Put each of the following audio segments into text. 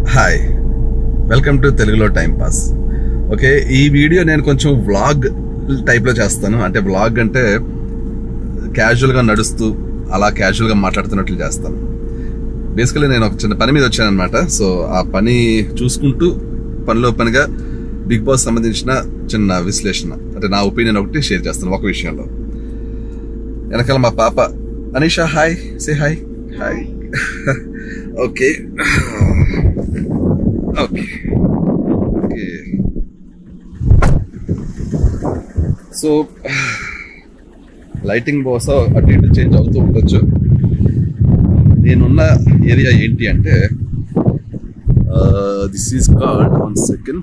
hi welcome to తెలుగులో time pass okay ఈ video నేను కొంచెం వ్లాగ్ టైప్లో చేస్తాను అంటే వ్లాగ్ అంటే క్యాజువల్గా నడుస్తూ అలా క్యాజువల్గా మాట్లాడుతున్నట్లు చేస్తాను బేసికలీ నేను ఒక చిన్న పని మీద వచ్చాను అనమాట సో ఆ పని చూసుకుంటూ పనిలో పనిగా బిగ్ బాస్ సంబంధించిన చిన్న విశ్లేషణ అంటే నా ఒపీనియన్ ఒకటి షేర్ చేస్తాను ఒక విషయంలో వెనకాల మా పాప Anisha hi say hi hi okay okay okay so lighting బహుశా అటు ఇటు చేంజ్ అవుతూ ఉండొచ్చు నేనున్న ఏరియా ఏంటి అంటే this is card one second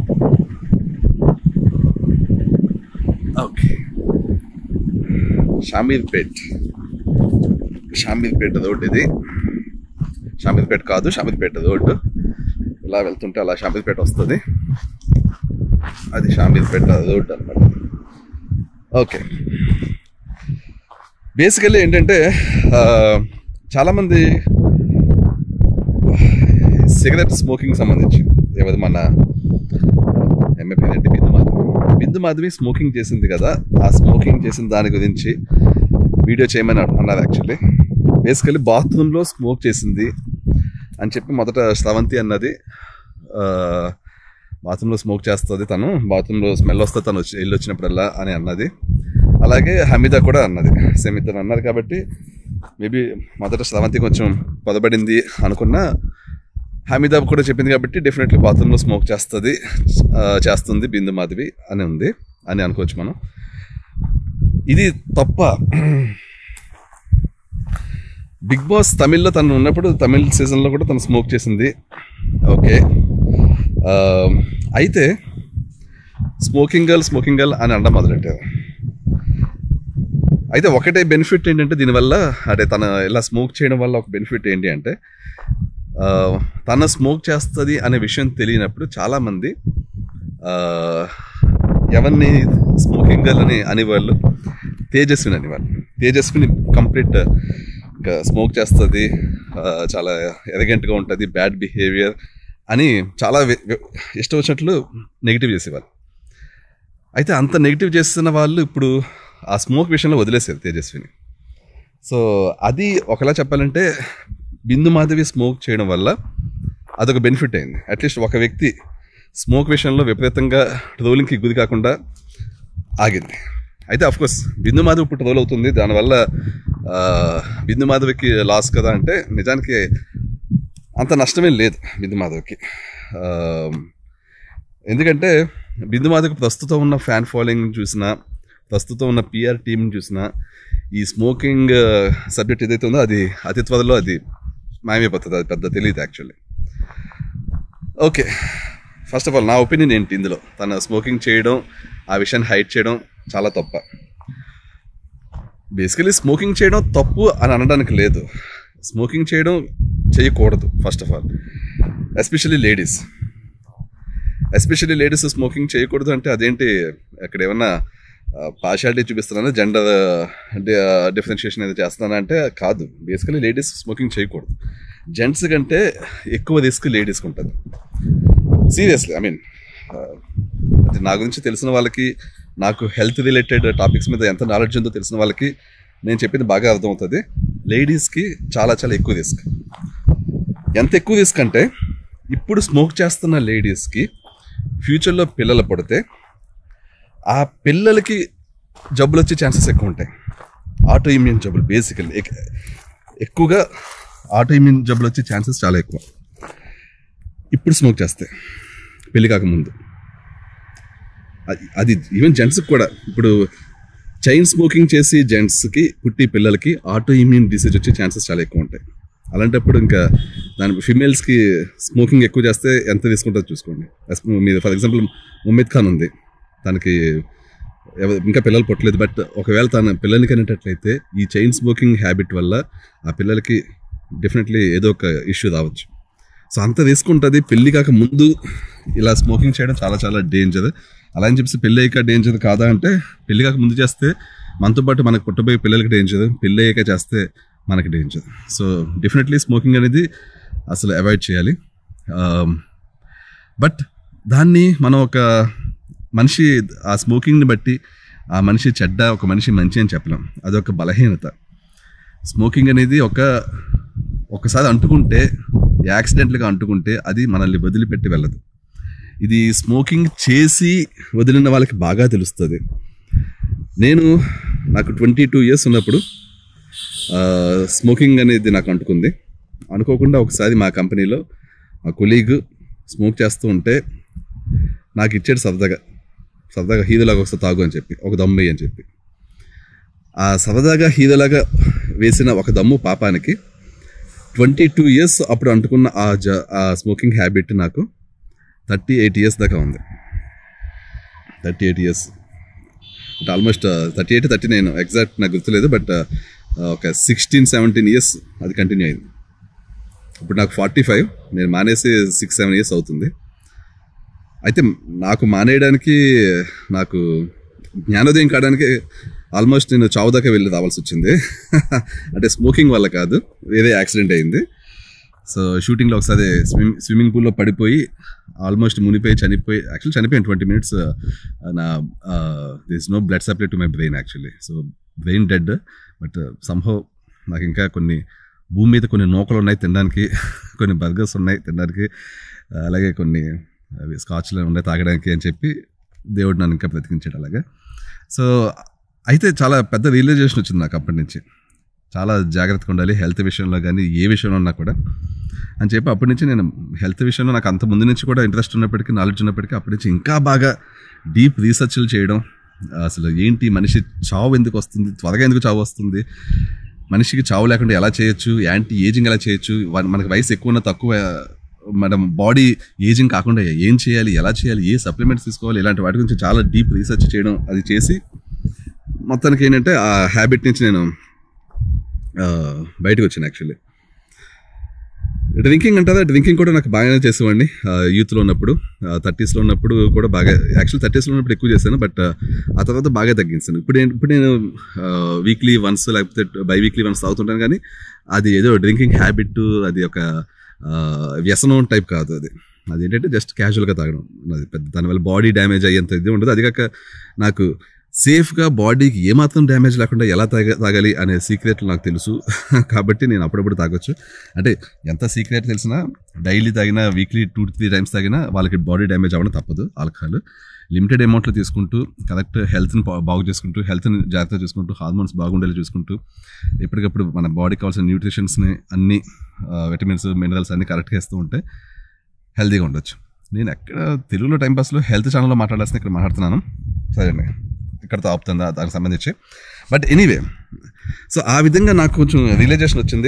okay Shamirpet Shamirpet road ఇది షామీర్పేట కాదు షామీర్పేట రోడ్డు ఇలా వెళ్తుంటే అలా షామీర్పేట వస్తుంది అది షామీర్పేట రోడ్ అనమాట ఓకే బేసికల్లీ ఏంటంటే ఆ, చాలామంది సిగరెట్ స్మోకింగ్ సంబంధించి ఏవది మన ఎంఏ పేరేంటి బిందు మాధవి బిందు మాధవి స్మోకింగ్ చేసింది కదా ఆ స్మోకింగ్ చేసిన దాని గురించి వీడియో చేయమని అన్నారు యాక్చువల్లీ బేసికలీ బాత్రూంలో స్మోక్ చేసింది అని చెప్పి మొదట స్రవంతి అన్నది బాత్రూంలో స్మోక్ చేస్తుంది తను బాత్రూంలో స్మెల్ వస్తుంది తను వచ్చి వెళ్ళి వచ్చినప్పుడల్లా అని అన్నది అలాగే హమీద కూడా అన్నది సేమ్ ఇద్దరు అన్నారు కాబట్టి మేబీ మొదట స్రవంతి కొంచెం పొదబడింది అనుకున్నా హమీదా కూడా చెప్పింది కాబట్టి డెఫినెట్లీ బాత్రూంలో స్మోక్ చేస్తుంది ఆ, చేస్తుంది బిందు మాధవి అని ఉంది అని అనుకోవచ్చు మనం ఇది తప్ప బిగ్ బాస్ తమిళ్లో తను ఉన్నప్పుడు తమిళ్ సీజన్లో కూడా తను స్మోక్ చేసింది ఓకే ఆ, అయితే స్మోకింగ్ గర్ల్ స్మోకింగ్ గర్ల్ అని అనడం మొదలెట్టారు అయితే ఒకటే బెనిఫిట్ ఏంటంటే దీనివల్ల అంటే తన ఇలా స్మోక్ చేయడం వల్ల ఒక బెనిఫిట్ ఏంటి అంటే ఆ, తన స్మోక్ చేస్తుంది అనే విషయం తెలియనప్పుడు చాలామంది ఆ, ఎవరిని స్మోకింగ్ గర్ల్ అని అనేవాళ్ళు తేజస్విని అనేవాళ్ళు తేజస్విని కంప్లీట్ ఇంకా స్మోక్ చేస్తుంది ఆ, చాలా ఎరగెంట్గా ఉంటుంది బ్యాడ్ బిహేవియర్ అని చాలా వె- వె- ఇష్టం వచ్చినట్లు నెగిటివ్ చేసేవాళ్ళు అయితే అంత నెగిటివ్ చేస్తున్న వాళ్ళు ఇప్పుడు ఆ స్మోక్ విషయంలో వదిలేసారు తేజస్విని సో అది ఒకలా చెప్పాలంటే బిందు మాధవి స్మోక్ చేయడం వల్ల అదొక బెనిఫిట్ అయింది అట్లీస్ట్ ఒక వ్యక్తి స్మోక్ విషయంలో విపరీతంగా ట్రోలింగ్కి గురి కాకుండా ఆగింది అయితే అఫ్ కోర్స్ బిందు మాధవి ఇప్పుడు ట్రోల్ అవుతుంది దానివల్ల ఆ, బిందు మాధవికి లాస్ కదా అంటే నిజానికి అంత నష్టమేం లేదు బిందు మాధవికి ఆ, ఎందుకంటే బిందు మాధవికి ప్రస్తుతం ఉన్న ఫ్యాన్ ఫాలోయింగ్ చూసినా ప్రస్తుతం ఉన్న పిఆర్ టీంని చూసినా ఈ స్మోకింగ్ సబ్జెక్ట్ ఏదైతే ఉందో అది అతి త్వరలో అది మాయమైపోతుంది అది పెద్ద తెలియదు actually okay first of all నా ఒపీనియన్ ఏంటి ఇందులో తను స్మోకింగ్ చేయడం ఆ విషయాన్ని హైడ్ చేయడం చాలా తప్ప బేసికలీ స్మోకింగ్ చేయడం తప్పు అని అనడానికి లేదు స్మోకింగ్ చేయడం చేయకూడదు first of all especially ladies especially ladies smoking చేయకూడదు అంటే అదేంటి అక్కడ ఏమన్నా పార్షాలిటీ చూపిస్తున్నాను జెండర్ డిఫరెన్షియేషన్ ఏదో చేస్తున్నాను అంటే కాదు బేసికలీ లేడీస్ స్మోకింగ్ చేయకూడదు జెంట్స్ కంటే ఎక్కువ రిస్క్ లేడీస్కి ఉంటుంది సీరియస్లీ ఐ మీన్ అది నా గురించి తెలిసిన వాళ్ళకి నాకు హెల్త్ రిలేటెడ్ టాపిక్స్ మీద ఎంత నాలెడ్జ్ ఉందో తెలిసిన వాళ్ళకి నేను చెప్పింది బాగా అర్థమవుతుంది లేడీస్కి చాలా చాలా ఎక్కువ రిస్క్ ఎంత ఎక్కువ రిస్క్ అంటే ఇప్పుడు స్మోక్ చేస్తున్న లేడీస్కి ఫ్యూచర్లో పిల్లలు పడితే ఆ పిల్లలకి జబ్బులు వచ్చే ఛాన్సెస్ ఎక్కువ ఉంటాయి ఆటో ఇమ్యూన్ జబ్బులు బేసికల్లీ ఎక్కువగా ఆటో ఇమ్యూన్ జబ్బులు వచ్చే ఛాన్సెస్ చాలా ఎక్కువ ఇప్పుడు స్మోక్ చేస్తే పెళ్లి కాకముందు అది- అది ఈవెన్ జెంట్స్కి కూడా ఇప్పుడు చైన్ స్మోకింగ్ చేసి జెంట్స్కి పుట్టి పిల్లలకి ఆటో ఇమ్యూన్ డిసీజ్ వచ్చే ఛాన్సెస్ చాలా ఎక్కువ ఉంటాయి అలాంటప్పుడు ఇంకా దాని ఫిమేల్స్కి స్మోకింగ్ ఎక్కువ చేస్తే ఎంత తీసుకుంటుందో చూసుకోండి అస్- మీరు ఫర్ ఎగ్జాంపుల్ ఉమ్మేద్ ఖాన్ ఉంది తనకి ఎవ- ఇంకా పిల్లలు పుట్టలేదు బట్ ఒకవేళ తన పిల్లల్ని కనేటట్లయితే ఈ చైన్ స్మోకింగ్ హ్యాబిట్ వల్ల ఆ పిల్లలకి డెఫినెట్లీ ఏదో ఒక ఇష్యూ రావచ్చు సో అంత రిస్క్ ఉంటుంది పెళ్లి కాక ముందు ఇలా స్మోకింగ్ చేయడం చాలా చాలా డేంజర్ అలా అని చెప్పి పెళ్ళి అయ్యాక డేంజర్ కాదా అంటే పెళ్లి కాక ముందు చేస్తే మనతో పాటు మనకు పుట్టబోయే పిల్లలకి డేంజర్ పెళ్ళి అయ్యాక చేస్తే మనకి డేంజర్ సో డెఫినెట్లీ స్మోకింగ్ అనేది అసలు అవాయిడ్ చేయాలి బట్ దాన్ని మనం ఒక మనిషి ఆ స్మోకింగ్ని బట్టి ఆ మనిషి చెడ్డ ఒక మనిషి మంచి అని చెప్పలేం అదొక బలహీనత స్మోకింగ్ అనేది ఒక ఒకసారి అంటుకుంటే యాక్సిడెంట్లుగా అంటుకుంటే అది మనల్ని వదిలిపెట్టి వెళ్ళదు ఇది స్మోకింగ్ చేసి వదిలిన వాళ్ళకి బాగా తెలుస్తుంది నేను నాకు ట్వంటీ టూ ఇయర్స్ ఉన్నప్పుడు స్మోకింగ్ అనేది నాకు అంటుకుంది అనుకోకుండా ఒకసారి మా కంపెనీలో మా కొలీగ్ స్మోక్ చేస్తూ ఉంటే నాకు ఇచ్చాడు సరదాగా సరదాగా హీరోలాగా వస్తే తాగు అని చెప్పి ఒక దమ్ము వేయి అని చెప్పి ఆ సరదాగా హీరోలాగా వేసిన ఒక దమ్ము పాపానికి ట్వంటీ టూ ఇయర్స్ అప్పుడు అంటుకున్న ఆ జ ఆ స్మోకింగ్ హ్యాబిట్ నాకు థర్టీ ఎయిట్ ఇయర్స్ దాకా ఉంది థర్టీ ఎయిట్ ఇయర్స్ అంటే almost thirty eight thirty nine exact నాకు గుర్తులేదు బట్ ఒక సిక్స్టీన్ సెవెంటీన్ ఇయర్స్ అది కంటిన్యూ అయింది ఇప్పుడు నాకు ఫార్టీ ఫైవ్ నేను మానేసి సిక్స్ సెవెన్ ఇయర్స్ అవుతుంది అయితే నాకు మానేయడానికి నాకు జ్ఞానోదయం కావడానికి ఆల్మోస్ట్ నేను చావు దాకా వెళ్ళి రావాల్సి వచ్చింది అంటే స్మోకింగ్ వల్ల కాదు వేరే యాక్సిడెంట్ అయింది సో షూటింగ్లో ఒకసారి స్విమ్ స్విమ్మింగ్ పూల్లో పడిపోయి ఆల్మోస్ట్ మునిపోయి చనిపోయి యాక్చువల్లీ చనిపోయాను ట్వంటీ మినిట్స్ నా this no blood supply to my brain actually so brain dead but సంభవ్ నాకు ఇంకా కొన్ని భూమి మీద కొన్ని నూకలు ఉన్నాయి తినడానికి కొన్ని బర్గర్స్ ఉన్నాయి తినడానికి అలాగే కొన్ని అవి స్కాచ్లు ఉన్నాయి తాగడానికి అని చెప్పి దేవుడు నన్ను ఇంకా బ్రతికించాడు అలాగే సో అయితే చాలా పెద్ద రియలైజేషన్ వచ్చింది నాకు అప్పటి నుంచి చాలా జాగ్రత్తగా ఉండాలి హెల్త్ విషయంలో కానీ ఏ విషయంలో ఉన్నా కూడా అని చెప్పి అప్పటి నుంచి నేను హెల్త్ విషయంలో నాకు అంత ముందు నుంచి కూడా ఇంట్రెస్ట్ ఉన్నప్పటికీ నాలెడ్జ్ ఉన్నప్పటికీ అప్పటి నుంచి ఇంకా బాగా డీప్ రీసెర్చ్లు చేయడం అసలు ఏంటి మనిషి చావు ఎందుకు వస్తుంది త్వరగా ఎందుకు చావు వస్తుంది మనిషికి చావు లేకుండా ఎలా చేయొచ్చు యాంటీ ఏజింగ్ ఎలా చేయొచ్చు వా- మనకి వయసు ఎక్కువ ఉన్న తక్కువ మనం బాడీ ఏజింగ్ కాకుండా ఏం చేయాలి ఎలా చేయాలి ఏ సప్లిమెంట్స్ తీసుకోవాలి ఇలాంటి వాటి గురించి చాలా డీప్ రీసెర్చ్ చేయడం అది చేసి మొత్తానికి ఏంటంటే ఆ హ్యాబిట్ నుంచి నేను ఆ, బయటకు వచ్చాను యాక్చువల్లీ డ్రింకింగ్ అంటారా డ్రింకింగ్ కూడా నాకు బాగానే చేసేవాడిని యూత్లో ఉన్నప్పుడు థర్టీస్లో ఉన్నప్పుడు కూడా బాగా యాక్చువల్ థర్టీస్లో ఉన్నప్పుడు ఎక్కువ చేశాను బట్ ఆ తర్వాత బాగా తగ్గించాను ఇప్పుడు నేను ఇప్పుడు నేను వీక్లీ వన్స్ లేకపోతే బై వీక్లీ వన్స్ తాగుతుంటాను కానీ అది ఏదో డ్రింకింగ్ హ్యాబిట్ అది ఒక ఆ, వ్యసనం టైప్ కాదు అది అది ఏంటంటే జస్ట్ క్యాజువల్గా తాగడం అది పెద్ద దానివల్ల బాడీ డ్యామేజ్ అయ్యేంత ఇది ఉండదు అది కాక నాకు సేఫ్గా బాడీకి ఏమాత్రం డ్యామేజ్ లేకుండా ఎలా తాగ తాగాలి అనే సీక్రెట్లు నాకు తెలుసు కాబట్టి నేను అప్పుడప్పుడు తాగొచ్చు అంటే ఎంత సీక్రెట్ తెలిసినా డైలీ తాగినా వీక్లీ టూ త్రీ టైమ్స్ తాగినా వాళ్ళకి బాడీ డ్యామేజ్ అవ్వడం తప్పదు ఆల్కహాల్ లిమిటెడ్ అమౌంట్లో తీసుకుంటూ కరెక్ట్ హెల్త్ని బాగు చేసుకుంటూ హెల్త్ని జాగ్రత్త చూసుకుంటూ హార్మోన్స్ బాగుండేలా చూసుకుంటూ ఎప్పటికప్పుడు మన బాడీకి కావాల్సిన న్యూట్రిషన్స్ని అన్ని విటమిన్స్ మినరల్స్ అన్ని కరెక్ట్గా ఇస్తూ ఉంటే హెల్తీగా ఉండొచ్చు నేను ఎక్కడ తెలుగులో టైం పాస్లో హెల్త్ ఛానల్లో మాట్లాడాల్సిన ఇక్కడ మాట్లాడుతున్నాను సరే అండి ఇక్కడతో ఆపుతుందా దానికి సంబంధించి బట్ ఎనీవే సో ఆ విధంగా నాకు కొంచెం రియలైజేషన్ వచ్చింది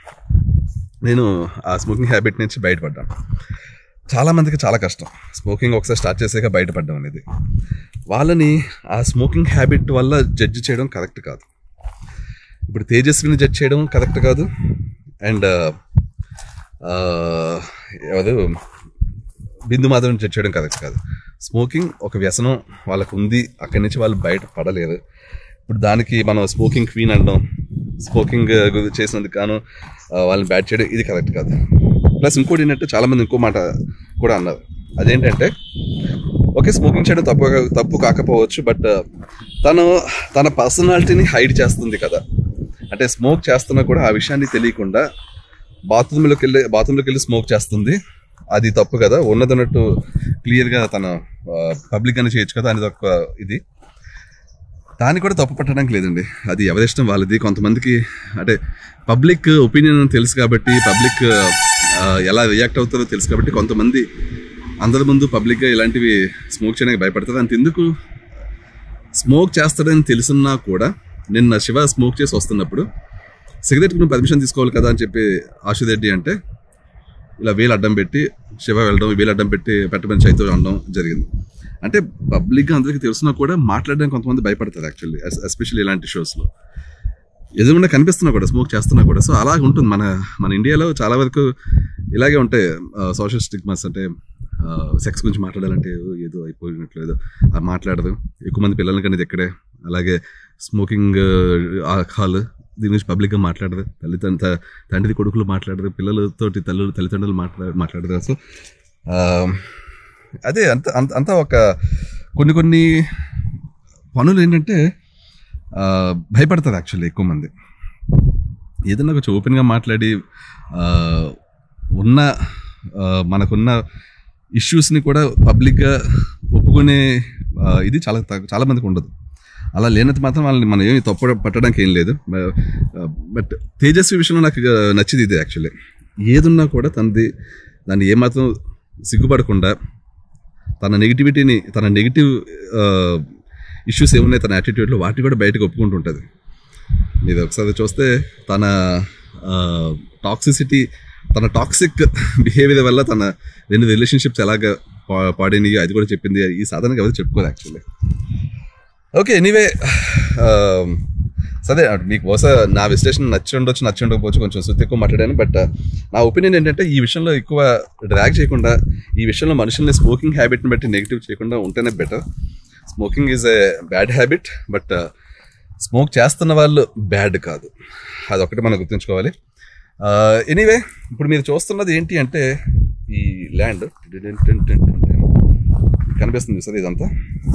నేను ఆ స్మోకింగ్ హ్యాబిట్ నుంచి బయటపడ్డాను చాలా మందికి చాలా కష్టం స్మోకింగ్ ఒకసారి స్టార్ట్ చేసాక బయటపడడం అనేది వాళ్ళని ఆ స్మోకింగ్ హ్యాబిట్ వల్ల జడ్జి చేయడం కరెక్ట్ కాదు ఇప్పుడు తేజస్విని జడ్జ్ చేయడం కరెక్ట్ కాదు అండ్ ఎవరు బిందు మాధవని జడ్జ్ చేయడం కరెక్ట్ కాదు స్మోకింగ్ ఒక వ్యసనం వాళ్ళకు ఉంది అక్కడి నుంచి వాళ్ళు బయట పడలేరు ఇప్పుడు దానికి మనం స్మోకింగ్ క్వీన్ అనడం స్మోకింగ్ చేసినందుకు గాను ఆ, వాళ్ళని బ్యాట్ చేయడం ఇది కరెక్ట్ కాదు ప్లస్ ఇంకోటి ఏంటంటే చాలామంది ఇంకో మాట కూడా అన్నారు అదేంటంటే ఓకే స్మోకింగ్ చేయడం తప్పు తప్పు కాకపోవచ్చు బట్ తను తన పర్సనాలిటీని హైడ్ చేస్తుంది కదా అంటే స్మోక్ చేస్తున్నా కూడా ఆ విషయాన్ని తెలియకుండా బాత్రూంలోకి వెళ్ళి బాత్రూంలోకి వెళ్ళి స్మోక్ చేస్తుంది అది తప్పు కదా ఉన్నదన్నట్టు క్లియర్గా తన పబ్లిక్ అని చేయొచ్చు కదా అనేది ఒక ఇది దాన్ని కూడా తప్పు పట్టడానికి లేదండి అది ఎవరిష్టం వాళ్ళది కొంతమందికి అంటే పబ్లిక్ ఒపీనియన్ తెలుసు కాబట్టి పబ్లిక్ ఎలా రియాక్ట్ అవుతారో తెలుసు కాబట్టి కొంతమంది అందరి ముందు పబ్లిక్గా ఇలాంటివి స్మోక్ చేయడానికి భయపడతారు అంతెందుకు స్మోక్ చేస్తాడని తెలుసున్నా కూడా నిన్న శివ స్మోక్ చేసి వస్తున్నప్పుడు సిగరెట్కి నువ్వు పర్మిషన్ తీసుకోవాలి కదా అని చెప్పి ఆశురెడ్డి అంటే ఇలా వేలు అడ్డం పెట్టి శివ వెళ్ళడం వేలు అడ్డం పెట్టి పెట్టమని చైతో అనడం జరిగింది అంటే పబ్లిక్గా అందరికీ తెలుసున్నా కూడా మాట్లాడడానికి కొంతమంది భయపడతారు యాక్చువల్లీ ఎస్పెషల్లీ ఇలాంటి షోస్లో ఎదురుగుండా కనిపిస్తున్నా కూడా స్మోక్ చేస్తున్నా కూడా సో అలాగ ఉంటుంది మన మన ఇండియాలో చాలా వరకు ఇలాగే ఉంటాయి సోషల్ స్టిగ్మాస్ అంటే సెక్స్ గురించి మాట్లాడాలంటే ఏదో అయిపోయినట్లు ఏదో ఆ మాట్లాడదు ఎక్కువ మంది పిల్లలకి అనేది ఇక్కడే అలాగే స్మోకింగ్ ఆల్కహాల్ దీని గురించి పబ్లిక్గా మాట్లాడరు తల్లిదండ్రుల తండ్రి కొడుకులు మాట్లాడరు పిల్లలతోటి తల్లులు తల్లిదండ్రులు మాట్లా మాట్లాడరు సో ఆ, అదే అంత అంత అంతా ఒక కొన్ని కొన్ని పనులు ఏంటంటే ఆ, భయపడతారు యాక్చువల్లీ ఎక్కువ మంది ఏదైనా కొంచెం ఓపెన్గా మాట్లాడి ఆ, ఉన్న ఆ, మనకున్న ఇష్యూస్ని కూడా పబ్లిక్గా ఒప్పుకునే ఆ, ఇది చాలా తగ్గ- చాలా మందికి ఉండదు అలా లేనంత మాత్రం వాళ్ళని మనం ఏమి తప్పు పట్టడానికి ఏం లేదు బట్ తేజస్వి విషయంలో నాకు ఆ, నచ్చింది ఇదే యాక్చువల్లీ ఏదున్నా కూడా తనది దాన్ని ఏమాత్రం సిగ్గుపడకుండా తన నెగిటివిటీని తన నెగిటివ్ ఇష్యూస్ ఏమున్నాయి తన యాటిట్యూడ్లో వాటిని కూడా బయటకు ఒప్పుకుంటూ ఉంటుంది మీరు ఒకసారి చూస్తే తన టాక్సిసిటీ తన టాక్సిక్ బిహేవియర్ వల్ల తన రెండు రిలేషన్షిప్స్ ఎలాగ పా- పాడినాయి అది కూడా చెప్పింది ఈ సాధనకి ఎవరు చెప్పుకోరు యాక్చువల్లీ ఓకే ఎనీవే సరే అటు మీకు బహుశా నా విశ్లేషణ నచ్చి ఉండొచ్చు నచ్చి ఉండకపోవచ్చు కొంచెం సుత్తి ఎక్కువ మాట్లాడాను బట్ నా ఒపీనియన్ ఏంటంటే ఈ విషయంలో ఎక్కువ డ్రాగ్ చేయకుండా ఈ విషయంలో మనుషుల్ని స్మోకింగ్ హ్యాబిట్ని బట్టి నెగిటివ్ చేయకుండా ఉంటేనే better smoking is a bad habit but smoke చేస్తున్న వాళ్ళు బ్యాడ్ కాదు అదొకటి మనం గుర్తుంచుకోవాలి ఎనీవే ఇప్పుడు మీరు చూస్తున్నది ఏంటి అంటే ఈ ల్యాండ్ కనిపిస్తుంది సార్ ఇదంతా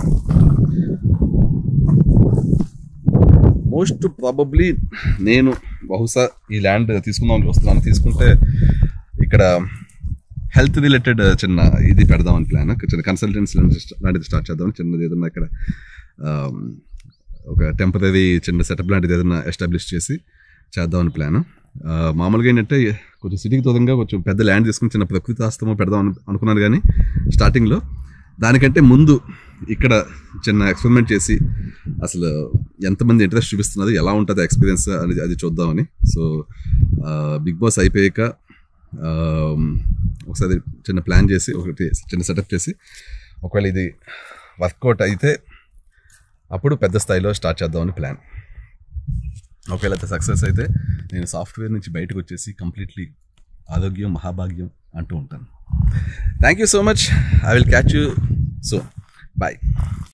మోస్ట్ ప్రాబబ్లీ నేను బహుశా ఈ ల్యాండ్ తీసుకుందామని చూస్తున్నాను తీసుకుంటే ఇక్కడ హెల్త్ రిలేటెడ్ చిన్న ఇది పెడదామని ప్లాన్ చిన్న కన్సల్టెన్సీ లాంటిది స్టార్ట్ చేద్దామని చిన్నది ఏదన్నా ఇక్కడ um, ఒక టెంపరీ చిన్న సెటప్ లాంటిది ఏదైనా ఎస్టాబ్లిష్ చేసి చేద్దామని ప్లాన్ మామూలుగా ఏంటంటే కొంచెం సిటీకి దూరంగా కొంచెం పెద్ద ల్యాండ్ తీసుకుని చిన్న ప్రకృతి ఆస్తమో పెడదాం అను- అనుకున్నాను కానీ స్టార్టింగ్లో దానికంటే ముందు ఇక్కడ చిన్న ఎక్స్పెరిమెంట్ చేసి అసలు ఎంతమంది ఇంట్రెస్ట్ చూపిస్తున్నది ఎలా ఉంటుంది ఎక్స్పీరియన్స్ అనేది అది చూద్దామని సో బిగ్ బాస్ అయిపోయాక ఆ, ఒకసారి చిన్న ప్లాన్ చేసి ఒకటి చిన్న సెటప్ చేసి ఒకవేళ ఇది వర్కౌట్ అయితే అప్పుడు పెద్ద స్థాయిలో స్టార్ట్ చేద్దామని ప్లాన్ ఒకవేళ అయితే సక్సెస్ అయితే నేను సాఫ్ట్వేర్ నుంచి బయటకు వచ్చేసి కంప్లీట్లీ ఆరోగ్యం మహాభాగ్యం అంటూ ఉంటాను thank you so much I will catch you so bye